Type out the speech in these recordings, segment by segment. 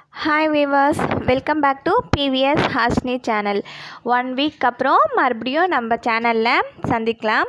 hi viewers welcome back to PVS ஹாஸ்னி channel one week அப்புறம் மறுபடியும் நம்ம சேனலில் சந்திக்கலாம்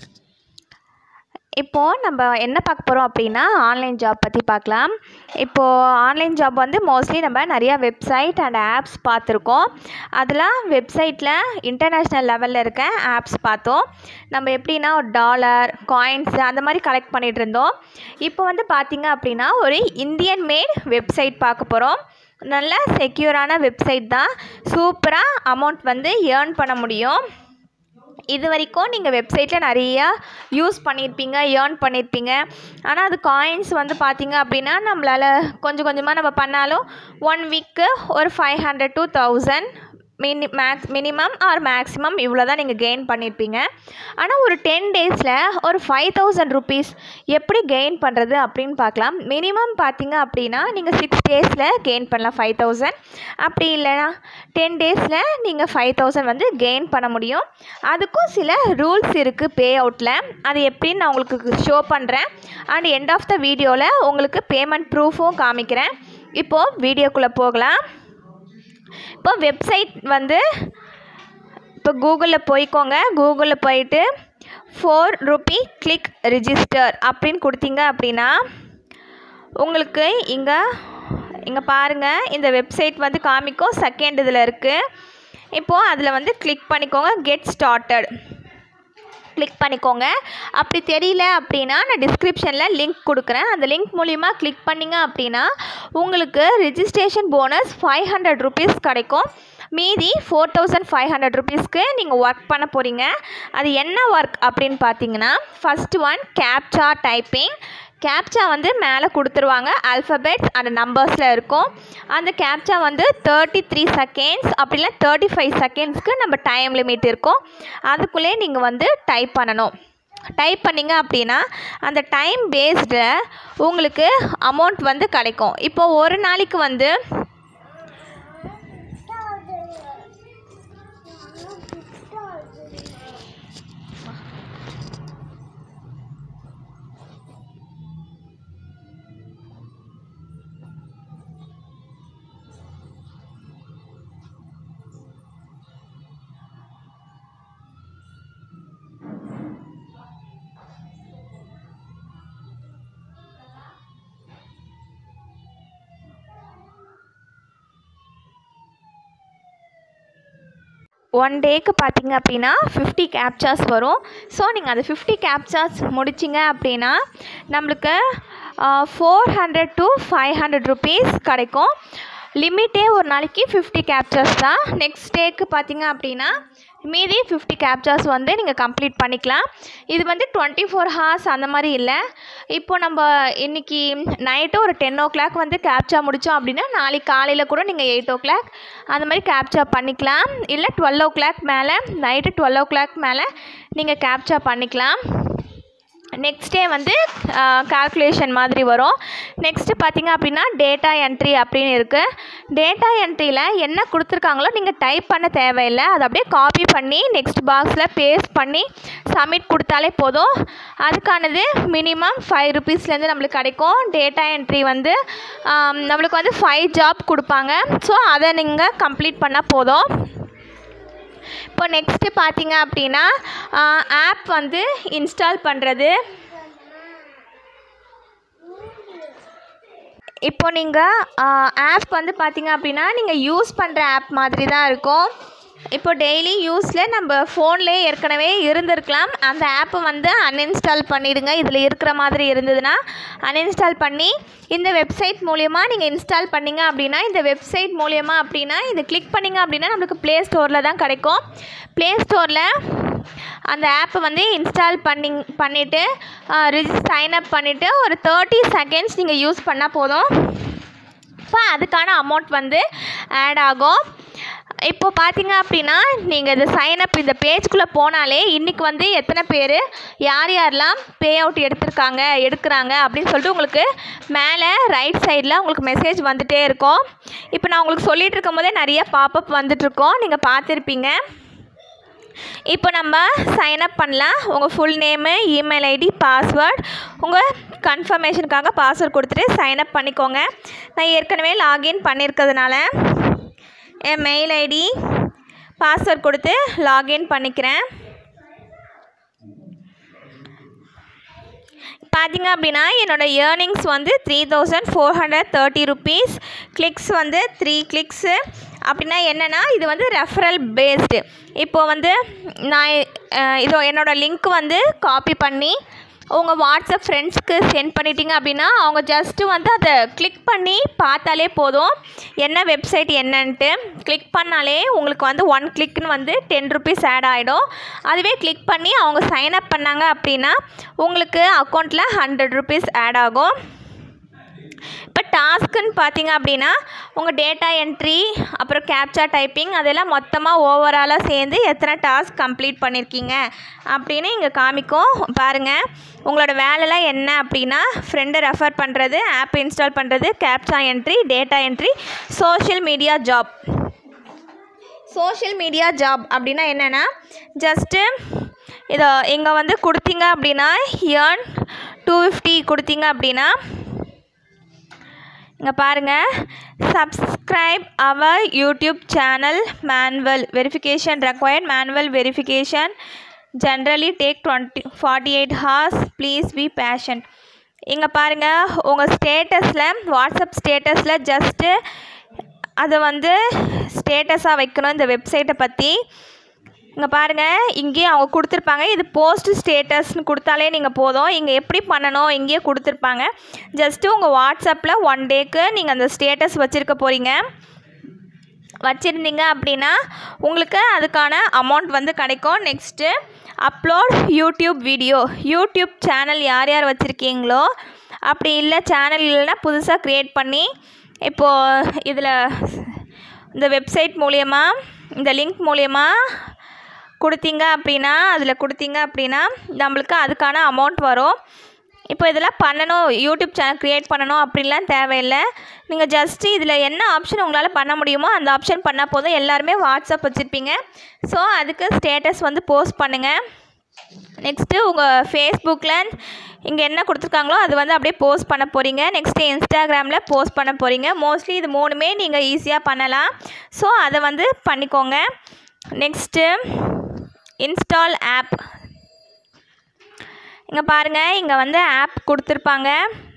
இப்போது நம்ம என்ன பார்க்க போகிறோம் அப்படின்னா ஆன்லைன் ஜாப் பற்றி பார்க்கலாம் இப்போது ஆன்லைன் ஜாப் வந்து மோஸ்ட்லி நம்ம நிறையா வெப்சைட் அண்ட் ஆப்ஸ் பார்த்துருக்கோம் அதெல்லாம் வெப்சைட்டில் இன்டர்நேஷ்னல் லெவலில் இருக்க ஆப்ஸ் பார்த்தோம் நம்ம எப்படின்னா ஒரு டாலர் காயின்ஸ் அந்த மாதிரி கலெக்ட் பண்ணிகிட்டு இருந்தோம் இப்போ வந்து பார்த்திங்க அப்படின்னா ஒரு இந்தியன் மேட் வெப்சைட் பார்க்க போகிறோம் நல்ல செக்யூரான வெப்சைட் தான் சூப்பராக அமௌண்ட் வந்து ஏர்ன் பண்ண முடியும் இது வரைக்கும் நீங்கள் வெப்சைட்டில் நிறையா யூஸ் பண்ணியிருப்பீங்க ஏர்ன் பண்ணியிருப்பீங்க ஆனால் அது காயின்ஸ் வந்து பார்த்தீங்க அப்படின்னா நம்மளால் கொஞ்சம் கொஞ்சமாக நம்ம பண்ணாலும் ஒன் வீக்கு ஒரு five hundred two thousand mini max minimum or maximum இவ்வளோ தான் நீங்கள் கெயின் பண்ணியிருப்பீங்க ஆனால் ஒரு டென் டேஸில் ஒரு ஃபைவ் தௌசண்ட் ருபீஸ் எப்படி கெயின் பண்ணுறது அப்படின்னு பார்க்கலாம் மினிமம் பார்த்தீங்க அப்படின்னா நீங்கள் சிக்ஸ் டேஸில் கெயின் பண்ணலாம் ஃபைவ் தௌசண்ட் அப்படி இல்லைனா டென் டேஸில் நீங்கள் ஃபைவ் தௌசண்ட் வந்து கெயின் பண்ண முடியும் அதுக்கும் சில ரூல்ஸ் இருக்குது பே அவுட்டில் அது எப்படின்னு நான் உங்களுக்கு ஷோ பண்ணுறேன் அண்ட் எண்ட் ஆஃப் த வீடியோவில் உங்களுக்கு பேமெண்ட் ப்ரூஃபும் காமிக்கிறேன் இப்போது வீடியோக்குள்ளே போகலாம் இப்போ வெப்சைட் வந்து இப்போ கூகுளில் போய்க்கோங்க கூகுளில் போயிட்டு ஃபோர் ருபி கிளிக் ரிஜிஸ்டர் அப்படின்னு கொடுத்தீங்க அப்படின்னா உங்களுக்கு இங்கே இங்கே பாருங்கள் இந்த வெப்சைட் வந்து காமிக்கும் செகண்ட் இதில் இருக்குது இப்போது அதில் வந்து கிளிக் பண்ணிக்கோங்க கெட் ஸ்டார்டட் கிளிக் பண்ணிக்கோங்க அப்படி தெரியல அப்படின்னா நான் டிஸ்கிரிப்ஷனில் லிங்க் கொடுக்குறேன் அந்த லிங்க் மூலிமா கிளிக் பண்ணிங்க அப்படின்னா உங்களுக்கு registration bonus five hundred rupees கிடைக்கும் மீதி ஃபோர் தௌசண்ட் ஃபைவ் ஹண்ட்ரட் ருபீஸ்க்கு நீங்கள் ஒர்க் பண்ண போகிறீங்க அது என்ன ஒர்க் அப்படின்னு பார்த்தீங்கன்னா first one captcha typing captcha வந்து மேலே கொடுத்துருவாங்க ஆல்ஃபபெட்ஸ் அந்த நம்பர்ஸில் இருக்கும் அந்த கேப்சா வந்து தேர்ட்டி த்ரீ செகண்ட்ஸ் அப்படிலாம் தேர்ட்டி ஃபைவ் செகண்ட்ஸ்க்கு நம்ம டைம் லிமிட் இருக்கும் அதுக்குள்ளே நீங்கள் வந்து டைப் பண்ணணும் டைப் பண்ணிங்க அப்படின்னா அந்த டைம் பேஸ்டு உங்களுக்கு அமௌண்ட் வந்து கிடைக்கும் இப்போது ஒரு நாளைக்கு வந்து ஒன் டேக்கு பார்த்தீங்க அப்படின்னா ஃபிஃப்டி கேப்சாஸ் வரும் ஸோ நீங்கள் அந்த ஃபிஃப்டி கேப்சாஸ் முடிச்சிங்க அப்படின்னா நம்மளுக்கு four hundred to five hundred rupees கிடைக்கும் லிமிட்டே ஒரு நாளைக்கு ஃபிஃப்டி கேப்சர்ஸ் தான் நெக்ஸ்ட் டேக்கு பார்த்தீங்க அப்படின்னா மீதி ஃபிஃப்டி கேப்சர்ஸ் வந்து நீங்கள் கம்ப்ளீட் பண்ணிக்கலாம் இது வந்து டுவெண்ட்டி ஃபோர் ஹார்ஸ் அந்த மாதிரி இல்லை இப்போ நம்ம இன்றைக்கி நைட்டு ஒரு டென் ஓ கிளாக் வந்து கேப்சா முடித்தோம் அப்படின்னா நாளைக்கு காலையில் கூட நீங்கள் எயிட் ஓ கிளாக் அந்த மாதிரி கேப்சா பண்ணிக்கலாம் இல்லை டுவெல் ஓ கிளாக் மேலே நைட்டு டுவெல் ஓ கிளாக் மேலே நீங்கள் கேப்சா பண்ணிக்கலாம் நெக்ஸ்ட் டே வந்து கால்குலேஷன் மாதிரி வரும் நெக்ஸ்ட்டு பார்த்தீங்க அப்படின்னா டேட்டா என்ட்ரி அப்படின்னு இருக்குது டேட்டா என்ட்ரியில் என்ன கொடுத்துருக்காங்களோ நீங்கள் டைப் பண்ண தேவையில்லை அதை அப்படியே காப்பி பண்ணி நெக்ஸ்ட் பாக்ஸில் பேஸ்ட் பண்ணி சப்மிட் கொடுத்தாலே போதும் அதுக்கானது மினிமம் ஃபைவ் ருபீஸ்லேருந்து நம்மளுக்கு கிடைக்கும் டேட்டா என்ட்ரி வந்து நம்மளுக்கு வந்து ஃபைவ் ஜாப் கொடுப்பாங்க ஸோ அதை நீங்கள் கம்ப்ளீட் பண்ணால் போதும் இப்போ நெக்ஸ்ட்டு பார்த்தீங்க அப்படின்னா ஆப் வந்து இன்ஸ்டால் பண்ணுறது இப்போ நீங்கள் ஆப் வந்து பார்த்தீங்க அப்படின்னா நீங்கள் யூஸ் பண்ணுற ஆப் மாதிரி தான் இருக்கும் இப்போ டெய்லி யூஸில் நம்ம ஃபோன்லேயே ஏற்கனவே இருந்திருக்கலாம் அந்த ஆப்பை வந்து அன்இன்ஸ்டால் பண்ணிவிடுங்க இதில் இருக்கிற மாதிரி இருந்ததுன்னா அன்இன்ஸ்டால் பண்ணி இந்த வெப்சைட் மூலயமா நீங்கள் இன்ஸ்டால் பண்ணிங்க அப்படின்னா இந்த வெப்சைட் மூலயமா அப்படின்னா இது கிளிக் பண்ணிங்க அப்படின்னா நம்மளுக்கு ப்ளே ஸ்டோரில் தான் கிடைக்கும் ப்ளே ஸ்டோரில் அந்த ஆப்பை வந்து இன்ஸ்டால் பண்ணி பண்ணிவிட்டு ரிஜிஸ் சைன்அப் பண்ணிவிட்டு ஒரு தேர்ட்டி செகண்ட்ஸ் நீங்கள் யூஸ் பண்ணால் போதும் இப்போ அதுக்கான அமௌண்ட் வந்து ஆட் ஆகும் இப்போ பார்த்தீங்க அப்படின்னா நீங்கள் இந்த சைனப் இந்த பேஜ்குள்ளே போனாலே இன்றைக்கி வந்து எத்தனை பேர் யார் யாரெல்லாம் பே அவுட் எடுத்திருக்காங்க எடுக்கிறாங்க அப்படின்னு சொல்லிட்டு உங்களுக்கு மேலே ரைட் சைடில் உங்களுக்கு மெசேஜ் வந்துகிட்டே இருக்கும் இப்போ நான் உங்களுக்கு சொல்லிகிட்டு இருக்கும் போதே நிறைய பாப்பப் வந்துட்ருக்கோம் நீங்கள் பார்த்துருப்பீங்க இப்போ நம்ம சைன் அப் பண்ணலாம் உங்கள் full name email ID password உங்கள் கன்ஃபர்மேஷனுக்காக பாஸ்வேர்ட் கொடுத்துட்டு சைன் அப் பண்ணிக்கோங்க நான் ஏற்கனவே லாகின் பண்ணியிருக்கிறதுனால என் மெயில் ஐடி பாஸ்வேர்ட் கொடுத்து லாகின் பண்ணிக்கிறேன் பார்த்தீங்க அப்படின்னா என்னோடய ஏர்னிங்ஸ் வந்து three thousand four hundred thirty rupees clicks வந்து த்ரீ கிளிக்ஸு அப்படின்னா என்னென்னா இது வந்து ரெஃபரல் பேஸ்டு இப்போது வந்து நான் அஹ், இதோ என்னோடய லிங்க் வந்து காப்பி பண்ணி உங்கள் வாட்ஸ்அப் ஃப்ரெண்ட்ஸ்க்கு சென்ட் பண்ணிட்டீங்க அப்படின்னா அவங்க ஜஸ்ட்டு வந்து அதை கிளிக் பண்ணி பார்த்தாலே போதும் என்ன வெப்சைட் என்னன்ட்டு கிளிக் பண்ணாலே உங்களுக்கு வந்து ஒன் கிளிக்னு வந்து டென் ருபீஸ் ஆட் ஆகிடும் அதுவே கிளிக் பண்ணி அவங்க சைன் அப் பண்ணாங்க அப்படின்னா உங்களுக்கு அக்கௌண்ட்டில் ஹண்ட்ரட் ருபீஸ் ஆட் ஆகும் இப்போ டாஸ்க்குன்னு பார்த்தீங்க அப்படின்னா உங்கள் டேட்டா என்ட்ரி அப்புறம் கேப்சா டைப்பிங் அதெல்லாம் மொத்தமாக ஓவராலாக சேர்ந்து எத்தனை டாஸ்க் கம்ப்ளீட் பண்ணியிருக்கீங்க அப்படின்னு இங்கே காமிக்கும் பாருங்கள் உங்களோட வேலைலாம் என்ன அப்படின்னா ஃப்ரெண்டை ரெஃபர் பண்ணுறது ஆப் இன்ஸ்டால் பண்ணுறது captcha entry data entry social media job social media job அப்படின்னா என்னென்னா ஜஸ்ட்டு இதை இங்கே வந்து கொடுத்தீங்க அப்படின்னா ஏர்ன் டூ ஃபிஃப்டி கொடுத்தீங்க அப்படின்னா இங்கே பாருங்கள் subscribe our YouTube channel manual verification required manual verification generally take twenty forty eight hours please be patient இங்கே பாருங்கள் உங்கள் ஸ்டேட்டஸில் வாட்ஸ்அப் ஸ்டேட்டஸில் ஜஸ்ட்டு அதை வந்து ஸ்டேட்டஸாக வைக்கணும் இந்த வெப்சைட்டை பற்றி இங்கே பாருங்கள் இங்கேயே அவங்க கொடுத்துருப்பாங்க இது போஸ்ட் ஸ்டேட்டஸ்னு கொடுத்தாலே நீங்கள் போதும் இங்கே எப்படி பண்ணணும் இங்கேயே கொடுத்துருப்பாங்க ஜஸ்ட்டு உங்கள் வாட்ஸ்அப்பில் ஒன் டேக்கு நீங்கள் அந்த ஸ்டேட்டஸ் வச்சுருக்க போகிறீங்க வச்சுருந்தீங்க அப்படின்னா உங்களுக்கு அதுக்கான அமௌண்ட் வந்து கிடைக்கும் next upload YouTube video YouTube channel யார் யார் வச்சுருக்கீங்களோ அப்படி இல்லை சேனல் இல்லைன்னா புதுசாக க்ரியேட் பண்ணி இப்போது இதில் இந்த வெப்சைட் மூலயமா இந்த லிங்க் மூலயமா கொடுத்தீங்க அப்படின்னா அதில் கொடுத்தீங்க அப்படின்னா நம்மளுக்கு அதுக்கான அமௌண்ட் வரும் இப்போ இதெல்லாம் பண்ணணும் யூடியூப் சேனல் க்ரியேட் பண்ணணும் அப்படின்லாம் தேவையில்லை நீங்கள் ஜஸ்ட்டு இதில் என்ன ஆப்ஷன் உங்களால் பண்ண முடியுமோ அந்த ஆப்ஷன் பண்ணால் போதும் எல்லாருமே வாட்ஸ்அப் வச்சுருப்பீங்க ஸோ அதுக்கு ஸ்டேட்டஸ் வந்து போஸ்ட் பண்ணுங்கள் நெக்ஸ்ட்டு உங்கள் ஃபேஸ்புக்கில் இங்கே என்ன கொடுத்துருக்காங்களோ அது வந்து அப்படியே போஸ்ட் பண்ண போகிறீங்க நெக்ஸ்ட்டு இன்ஸ்டாகிராமில் போஸ்ட் பண்ண போகிறீங்க மோஸ்ட்லி இது மூணுமே நீங்கள் ஈஸியாக பண்ணலாம் ஸோ அதை வந்து பண்ணிக்கோங்க நெக்ஸ்ட்டு இன்ஸ்டால் ஆப் இங்கே பாருங்கள் இங்கே வந்து ஆப் கொடுத்துருப்பாங்க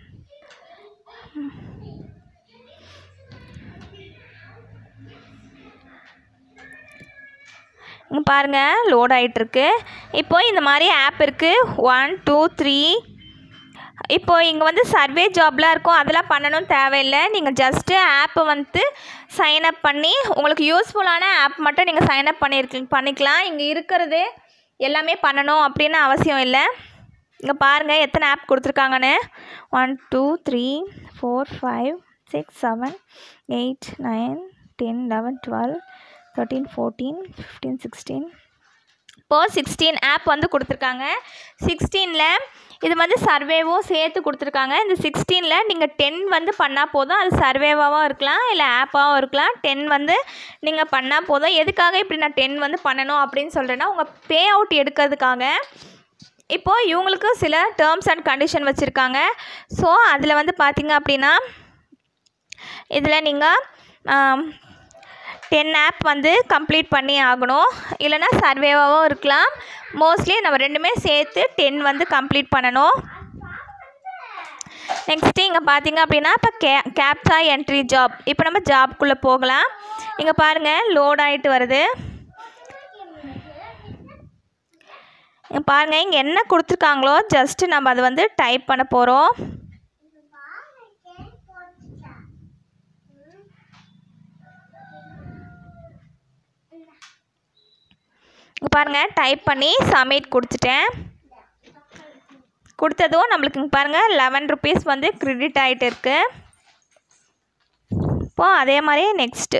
இங்கே பாருங்கள் லோட் ஆகிட்டுருக்கு இப்போ இந்த மாதிரி ஆப் இருக்குது ஒன் டூ த்ரீ இப்போ இங்கே வந்து சர்வே ஜாப்லாம் இருக்கும் அதெல்லாம் பண்ணணும் தேவையில்லை நீங்கள் ஜஸ்ட்டு ஆப்பை வந்து சைன் அப் பண்ணி உங்களுக்கு யூஸ்ஃபுல்லான ஆப் மட்டும் நீங்கள் சைன் அப் பண்ணியிருக்க பண்ணிக்கலாம் இங்கே இருக்கிறது எல்லாமே பண்ணணும் அப்படின்னு அவசியம் இல்லை இங்கே பாருங்கள் எத்தனை ஆப் கொடுத்துருக்காங்கன்னு one two three four five six seven eight nine ten eleven twelve thirteen fourteen fifteen sixteen இப்போது சிக்ஸ்டீன் ஆப் வந்து கொடுத்துருக்காங்க சிக்ஸ்டீனில் இது வந்து சர்வேவும் சேர்த்து கொடுத்துருக்காங்க இந்த சிக்ஸ்டீனில் நீங்கள் டென் வந்து பண்ணால் போதும் அது சர்வேவாகவும் இருக்கலாம் இல்லை ஆப்பாகவும் இருக்கலாம் டென் வந்து நீங்கள் பண்ணால் போதும் எதுக்காக இப்படி நான் டென் வந்து பண்ணணும் அப்படின்னு சொல்கிறேன்னா உங்கள் பே அவுட் எடுக்கிறதுக்காக இப்போது இவங்களுக்கு சில டேர்ம்ஸ் அண்ட் கண்டிஷன் வச்சுருக்காங்க ஸோ அதில் வந்து பார்த்தீங்க அப்படின்னா இதில் நீங்கள் டென் ஆப் வந்து கம்ப்ளீட் பண்ணி ஆகணும் இல்லைனா சர்வேவாகவும் இருக்கலாம் மோஸ்ட்லி நம்ம ரெண்டுமே சேர்த்து டென் வந்து கம்ப்ளீட் பண்ணணும் நெக்ஸ்ட்டு இங்கே பார்த்தீங்க அப்படின்னா இப்போ கே கேப்சா என்ட்ரி ஜாப் இப்போ நம்ம ஜாப்குள்ளே போகலாம் இங்கே பாருங்கள் லோட் ஆகிட்டு வருது இங்கே பாருங்கள் இங்கே என்ன கொடுத்துருக்காங்களோ ஜஸ்ட்டு நம்ம அதை வந்து டைப் பண்ண போகிறோம் இங்கே பாருங்கள் டைப் பண்ணி சப்மிட் கொடுத்துட்டேன் கொடுத்ததும் நம்மளுக்கு இங்கே பாருங்கள் லெவன் ருபீஸ் வந்து கிரெடிட் ஆகிட்டு இருக்கு இப்போது அதே மாதிரி நெக்ஸ்ட்டு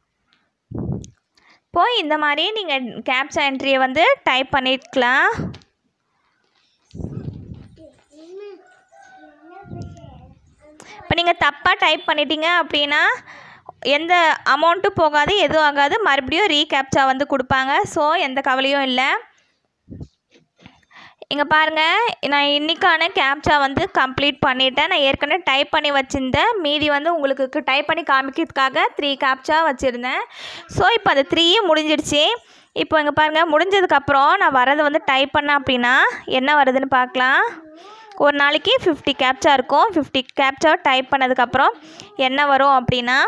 இப்போது இந்த மாதிரி நீங்கள் கேப்சா என்ட்ரியை வந்து டைப் பண்ணிக்கலாம் நீங்கள் தப்பாக டைப் பண்ணிட்டீங்க அப்படின்னா எந்த அமௌண்ட்டும் போகாது எதுவும் ஆகாது மறுபடியும் ரீகேப்சா வந்து கொடுப்பாங்க ஸோ எந்த கவலையும் இல்லை இங்கே பாருங்கள் நான் இன்றைக்கான கேப்சா வந்து கம்ப்ளீட் பண்ணிட்டேன் நான் ஏற்கனவே டைப் பண்ணி வச்சுருந்தேன் மீதி வந்து உங்களுக்கு டைப் பண்ணி காமிக்கிறதுக்காக த்ரீ கேப்சா வச்சுருந்தேன் ஸோ இப்போ அந்த த்ரீயும் முடிஞ்சிடுச்சு இப்போ இங்கே பாருங்கள் முடிஞ்சதுக்கப்புறம் நான் வரதை வந்து டைப் பண்ணேன் அப்படின்னா என்ன வருதுன்னு பார்க்கலாம் ஒரு நாளைக்கு ஃபிஃப்டி கேப்சா இருக்கும் ஃபிஃப்டி கேப்சா டைப் பண்ணதுக்கப்புறம் என்ன வரும் அப்படின்னா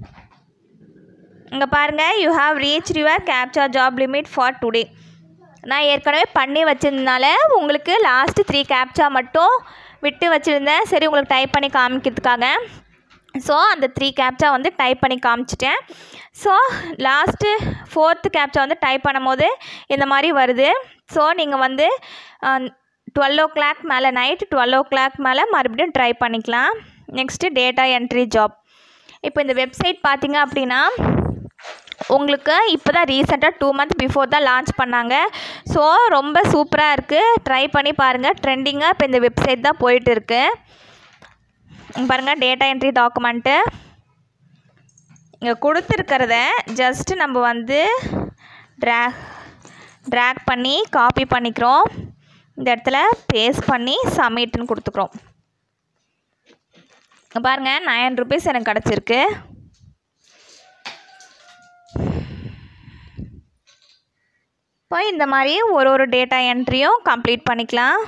இங்கே பாருங்கள் you have reach your captcha job limit for today நான் ஏற்கனவே பண்ணி வச்சதுனால உங்களுக்கு லாஸ்ட்டு த்ரீ கேப்சா மட்டும் விட்டு வச்சுருந்தேன் சரி உங்களுக்கு டைப் பண்ணி காமிக்கிறதுக்காக ஸோ அந்த த்ரீ கேப்சா வந்து டைப் பண்ணி காமிச்சிட்டேன் ஸோ லாஸ்ட்டு ஃபோர்த்து கேப்சா வந்து டைப் பண்ணும்போது இந்த மாதிரி வருது ஸோ நீங்கள் வந்து டுவெல் ஓ கிளாக் மேலே நைட் டுவெல் ஓ கிளாக் மேலே மறுபடியும் ட்ரை பண்ணிக்கலாம் நெக்ஸ்ட்டு டேட்டா என்ட்ரி ஜாப் இப்போ இந்த வெப்சைட் பார்த்தீங்க அப்படின்னா உங்களுக்கு இப்போ தான் ரீசெண்டாக டூ மந்த் பிஃபோர் தான் லான்ச் பண்ணாங்க ஸோ ரொம்ப சூப்பராக இருக்குது ட்ரை பண்ணி பாருங்கள் ட்ரெண்டிங்காக இப்போ இந்த வெப்சைட் தான் போயிட்டு இருக்கு இங்க பாருங்கள் டேட்டா என்ட்ரி டாக்குமெண்ட்டு இங்கே கொடுத்துருக்கிறத ஜஸ்ட்டு நம்ம வந்து ட்ராக் ட்ராக் பண்ணி காப்பி பண்ணிக்கிறோம் இந்த இடத்துல பேஸ்ட் பண்ணி சப்மிட்னு கொடுத்துக்குறோம் இங்க பாருங்கள் நைன் ருபீஸ் எனக்கு கிடச்சிருக்கு இப்போ இந்த மாதிரி ஒரு ஒரு டேட்டா என்ட்ரியும் கம்ப்ளீட் பண்ணிக்கலாம்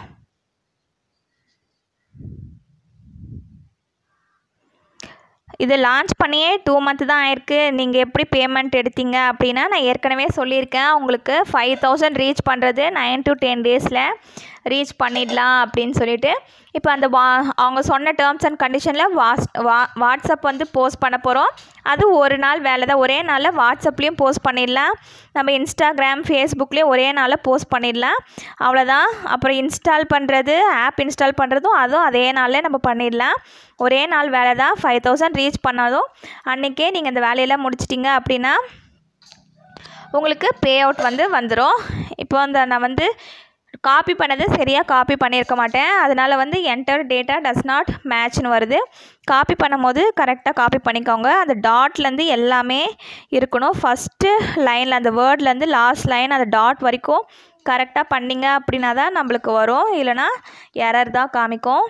இது லான்ச் பண்ணியே டூ மந்த் தான் ஆயிருக்கு நீங்கள் எப்படி பேமெண்ட் எடுத்தீங்க அப்படின்னா நான் ஏற்கனவே சொல்லியிருக்கேன் உங்களுக்கு ஃபைவ் தௌசண்ட் ரீச் பண்ணுறது நைன் டு டென் டேஸில் ரீச் பண்ணிடலாம் அப்படின்னு சொல்லிட்டு இப்போ அந்த வா அவங்க சொன்ன டேர்ம்ஸ் அண்ட் கண்டிஷனில் வாட்ஸ் வா வாட்ஸ்அப் வந்து போஸ்ட் பண்ண போகிறோம் அது ஒரு நாள் வேலை தான் ஒரே நாளில் வாட்ஸ்அப்லேயும் போஸ்ட் பண்ணிடலாம் நம்ம இன்ஸ்டாகிராம் ஃபேஸ்புக்லேயும் ஒரே நாளில் போஸ்ட் பண்ணிடலாம் அவ்வளோதான் அப்புறம் இன்ஸ்டால் பண்ணுறது ஆப் இன்ஸ்டால் பண்ணுறதும் அதுவும் அதே நாளில் நம்ம பண்ணிடலாம் ஒரே நாள் வேலை தான் ஃபைவ் தௌசண்ட் ரீச் பண்ணாதும் அன்றைக்கே நீங்கள் இந்த வேலையெல்லாம் முடிச்சிட்டிங்க அப்படின்னா உங்களுக்கு பே அவுட் வந்து வந்துடும் இப்போ அந்த நான் வந்து காப்பி பண்ணது சரியாக காப்பி பண்ணியிருக்க மாட்டேன் அதனால் வந்து என்டர் டேட்டா டஸ் நாட் மேட்ச்னு வருது காப்பி பண்ணும்போது கரெக்டாக காப்பி பண்ணிக்கோங்க அந்த டாட்லேருந்து எல்லாமே இருக்கணும் ஃபஸ்ட்டு லைனில் அந்த வேர்ட்லேருந்து லாஸ்ட் லைன் அந்த டாட் வரைக்கும் கரெக்டாக பண்ணிங்க அப்படின்னா தான் நம்மளுக்கு வரும் இல்லைனா எரர் தான் காமிக்கும்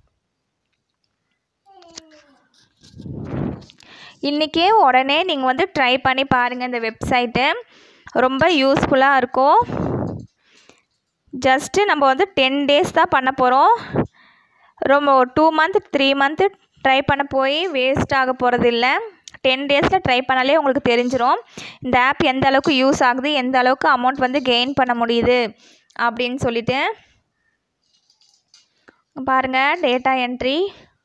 இன்றைக்கே உடனே நீங்கள் வந்து ட்ரை பண்ணி பாருங்கள் இந்த வெப்சைட்டு ரொம்ப யூஸ்ஃபுல்லாக இருக்கும் ஜஸ்ட்டு நம்ம வந்து டென் டேஸ் தான் பண்ண போகிறோம் ரொம்ப two month three month try பண்ண போய் வேஸ்ட் ஆக போகிறது இல்லை டென் டேஸில் ட்ரை பண்ணாலே உங்களுக்கு தெரிஞ்சிடும் இந்த ஆப் எந்த அளவுக்கு யூஸ் ஆகுது எந்த அளவுக்கு அமௌண்ட் வந்து கெயின் பண்ண முடியுது அப்படின்னு சொல்லிட்டு பாருங்கள் டேட்டா என்ட்ரி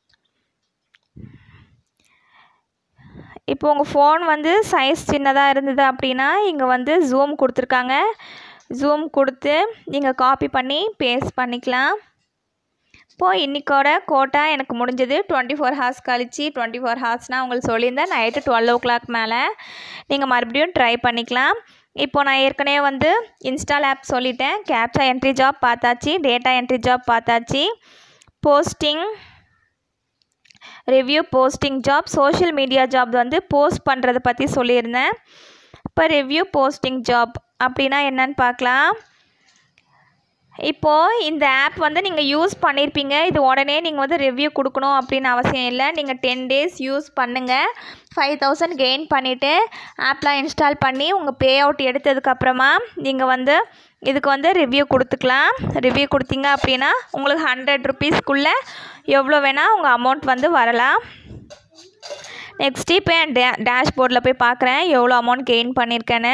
இப்போ உங்கள் ஃபோன் வந்து சைஸ் சின்னதாக இருந்தது அப்படின்னா இங்கே வந்து ஜூம் கொடுத்துருக்காங்க ஜூம் கொடுத்து நீங்கள் காப்பி பண்ணி பேஸ்ட் பண்ணிக்கலாம் இப்போது இன்றைக்கோட கோட்டா எனக்கு முடிஞ்சது டுவெண்ட்டி ஃபோர் ஹார்ஸ் கழிச்சு டுவெண்ட்டி ஃபோர் ஹார்ஸ்னால் உங்களுக்கு சொல்லியிருந்தேன் நைட்டு டுவெல் ஓ கிளாக் மேலே நீங்கள் மறுபடியும் ட்ரை பண்ணிக்கலாம் இப்போ நான் ஏற்கனவே வந்து இன்ஸ்டால் ஆப் சொல்லிட்டேன் கேப்சா என்ட்ரி ஜாப் பார்த்தாச்சு டேட்டா என்ட்ரி ஜாப் பார்த்தாச்சு posting review posting job social media job வந்து போஸ்ட் பண்ணுறதை பற்றி சொல்லியிருந்தேன் இப்போ ரிவ்யூ போஸ்டிங் ஜாப் அப்படின்னா என்னன்னு பார்க்கலாம் இப்போது இந்த ஆப் வந்து நீங்கள் யூஸ் பண்ணியிருப்பீங்க இது உடனே நீங்கள் வந்து ரிவ்யூ கொடுக்கணும் அப்படின்னு அவசியம் இல்லை நீங்கள் டென் டேஸ் யூஸ் பண்ணுங்கள் ஃபைவ் தௌசண்ட் கெயின் பண்ணிவிட்டு ஆப்லாம் இன்ஸ்டால் பண்ணி உங்கள் பே அவுட் எடுத்ததுக்கப்புறமா நீங்கள் வந்து இதுக்கு வந்து ரிவ்யூ கொடுத்துக்கலாம் ரிவ்யூ கொடுத்தீங்க அப்படின்னா உங்களுக்கு ஹண்ட்ரட் ருபீஸ்க்குள்ளே எவ்வளோ வேணால் உங்கள் அமௌண்ட் வந்து வரலாம் நெக்ஸ்ட்டு இப்போ என் டே டேஷ்போர்டில் போய் பார்க்குறேன் எவ்வளோ அமௌண்ட் கெயின் பண்ணியிருக்கேன்னு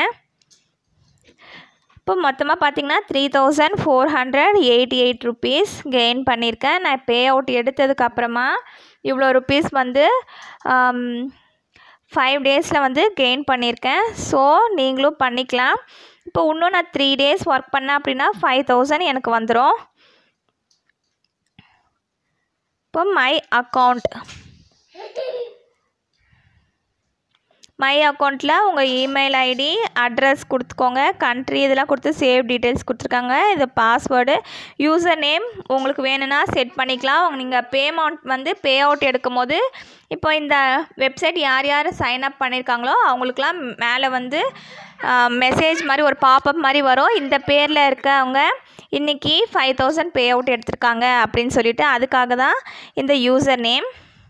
இப்போ மொத்தமாக பார்த்தீங்கன்னா three thousand four hundred eighty eight rupees gain பண்ணியிருக்கேன் நான் பே அவுட் எடுத்ததுக்கப்புறமா இவ்வளோ ருபீஸ் வந்து ஃபைவ் டேஸில் வந்து கெயின் பண்ணியிருக்கேன் ஸோ நீங்களும் பண்ணிக்கலாம் இப்போ இன்னும் நான் த்ரீ டேஸ் ஒர்க் பண்ணேன் அப்படின்னா ஃபைவ் தௌசண்ட் எனக்கு வந்துடும் இப்போ மை அக்கௌண்ட் மை அக்கௌண்ட்டில் உங்கள் இமெயில் ஐடி அட்ரஸ் கொடுத்துக்கோங்க கண்ட்ரி இதெல்லாம் கொடுத்து சேவ் டீட்டெயில்ஸ் கொடுத்துருக்காங்க இது பாஸ்வேர்டு யூசர் நேம் உங்களுக்கு வேணும்னா செட் பண்ணிக்கலாம் நீங்கள் பேமெண்ட் வந்து பே அவுட் எடுக்கும் போது இப்போ இந்த வெப்சைட் யார் யார் சைன் அப் பண்ணியிருக்காங்களோ அவங்களுக்குலாம் மேலே வந்து மெசேஜ் மாதிரி ஒரு பாப்அப் மாதிரி வரும் இந்த பேரில் இருக்கவங்க இன்றைக்கி ஃபைவ் தௌசண்ட் பே அவுட் எடுத்திருக்காங்க அப்படின்னு சொல்லிட்டு அதுக்காக தான் இந்த யூசர் நேம்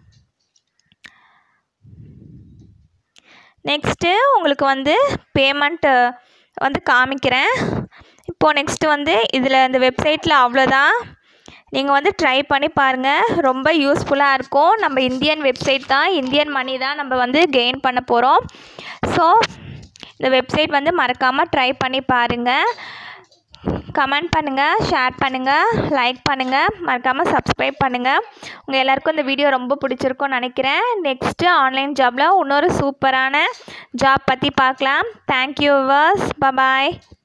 நெக்ஸ்ட்டு உங்களுக்கு வந்து பேமெண்ட்டு வந்து காமிக்கிறேன் இப்போது நெக்ஸ்ட்டு வந்து இதில் இந்த வெப்சைட்டில் அவ்வளோதான் நீங்கள் வந்து ட்ரை பண்ணி பாருங்கள் ரொம்ப யூஸ்ஃபுல்லாக இருக்கும் நம்ம இந்தியன் வெப்சைட் தான் இந்தியன் மணி தான் நம்ம வந்து கெயின் பண்ண போகிறோம் ஸோ இந்த வெப்சைட் வந்து மறக்காமல் ட்ரை பண்ணி பாருங்கள் கமெண்ட் பண்ணுங்கள் ஷேர் பண்ணுங்கள் லைக் பண்ணுங்கள் மறக்காமல் சப்ஸ்கிரைப் பண்ணுங்கள் உங்கள் எல்லாருக்கும் இந்த வீடியோ ரொம்ப பிடிச்சிருக்கும்னு நினைக்கிறேன் நெக்ஸ்ட்டு ஆன்லைன் ஜாபில் இன்னொரு சூப்பரான ஜாப் பற்றி பார்க்கலாம் தேங்க்யூ வர்ஸ் பபாய்